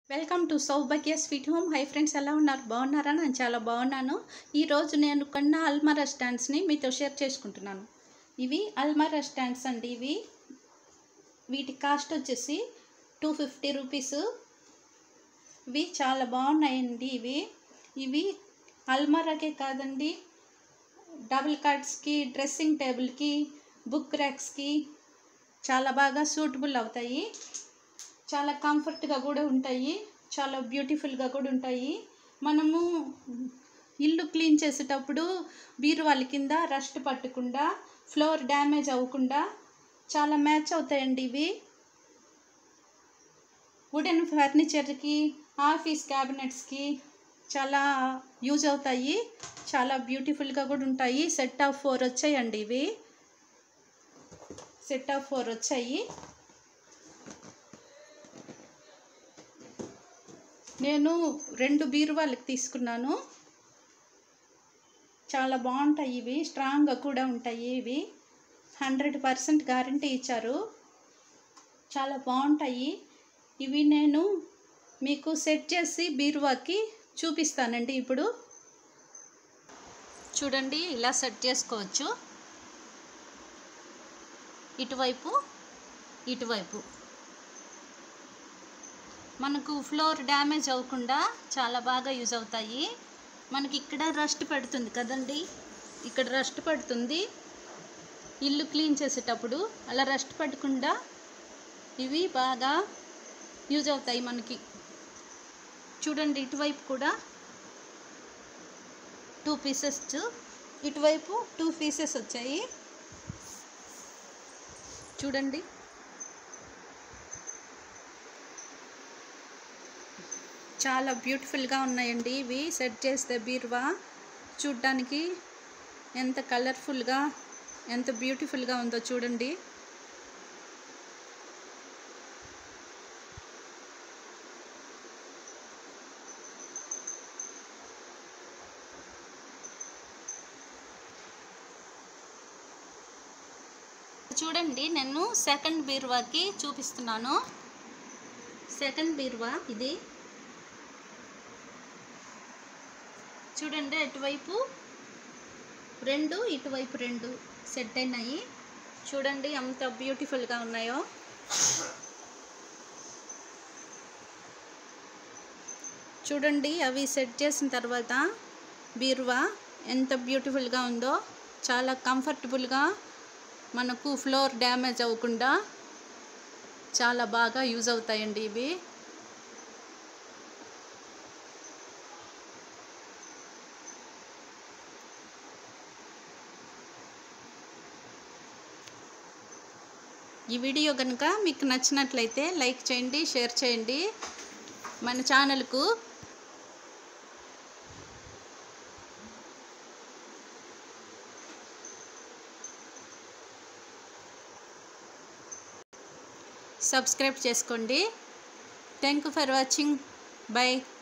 welcome to Saubhagya sweet home hi friends ఎలా ఉన్నారు బాగున్నారా నేను చాలా బాగున్నాను ఈరోజు నేను కొన్న అల్మారా స్టాండ్స్ని మీతో షేర్ చేసుకుంటున్నాను ఇవి అల్మారా స్టాండ్స్ అండి ఇవి వీటి కాస్ట్ వచ్చేసి టూ ఫిఫ్టీ రూపీస్ ఇవి చాలా బాగున్నాయండి ఇవి ఇవి అల్మారాకే కాదండి డబుల్ కార్డ్స్కి డ్రెస్సింగ్ టేబుల్కి బుక్ ర్యాక్స్కి చాలా బాగా సూటబుల్ అవుతాయి చాలా కంఫర్ట్గా కూడా ఉంటాయి చాలా బ్యూటిఫుల్గా కూడా ఉంటాయి మనము ఇల్లు క్లీన్ చేసేటప్పుడు బీరువాల కింద రస్ట్ పట్టకుండా ఫ్లోర్ డ్యామేజ్ అవ్వకుండా చాలా మ్యాచ్ అవుతాయండి ఇవి వుడెన్ ఫర్నిచర్కి ఆఫీస్ క్యాబినెట్స్కి చాలా యూజ్ అవుతాయి చాలా బ్యూటిఫుల్గా కూడా ఉంటాయి సెట్ ఆఫ్ ఫోర్ వచ్చాయండి ఇవి సెట్ ఆఫ్ ఫోర్ వచ్చాయి నేను రెండు బీరువాళ్ళకి తీసుకున్నాను చాలా బాగుంటాయి ఇవి స్ట్రాంగ్గా కూడా ఉంటాయి ఇవి హండ్రెడ్ పర్సెంట్ గ్యారంటీ ఇచ్చారు చాలా బాగుంటాయి ఇవి నేను మీకు సెట్ చేసి బీరువాకి చూపిస్తానండి ఇప్పుడు చూడండి ఇలా సెట్ చేసుకోవచ్చు ఇటువైపు ఇటువైపు మనకు ఫ్లోర్ డ్యామేజ్ అవ్వకుండా చాలా బాగా యూజ్ అవుతాయి మనకి ఇక్కడ రస్ట్ పడుతుంది కదండి ఇక్కడ రస్ట్ పడుతుంది ఇల్లు క్లీన్ చేసేటప్పుడు అలా రస్ట్ పడకుండా ఇవి బాగా యూజ్ అవుతాయి మనకి చూడండి ఇటువైపు కూడా టూ పీసెస్ ఇటువైపు టూ పీసెస్ వచ్చాయి చూడండి చాలా బ్యూటిఫుల్గా ఉన్నాయండి ఇవి సెట్ చేస్తే బీరువా చూడ్డానికి ఎంత కలర్ఫుల్గా ఎంత బ్యూటిఫుల్గా ఉందో చూడండి చూడండి నేను సెకండ్ బీరువాకి చూపిస్తున్నాను సెకండ్ బీరువా ఇది చూడండి అటువైపు రెండు ఇటువైపు రెండు సెట్ అయినాయి చూడండి ఎంత బ్యూటిఫుల్గా ఉన్నాయో చూడండి అవి సెట్ చేసిన తర్వాత బీరువా ఎంత బ్యూటిఫుల్గా ఉందో చాలా కంఫర్టబుల్గా మనకు ఫ్లోర్ డ్యామేజ్ అవ్వకుండా చాలా బాగా యూజ్ అవుతాయండి ఇవి ఈ వీడియో కనుక మీకు నచ్చినట్లయితే లైక్ చేయండి షేర్ చేయండి మన ఛానల్కు సబ్స్క్రైబ్ చేసుకోండి thank you for watching by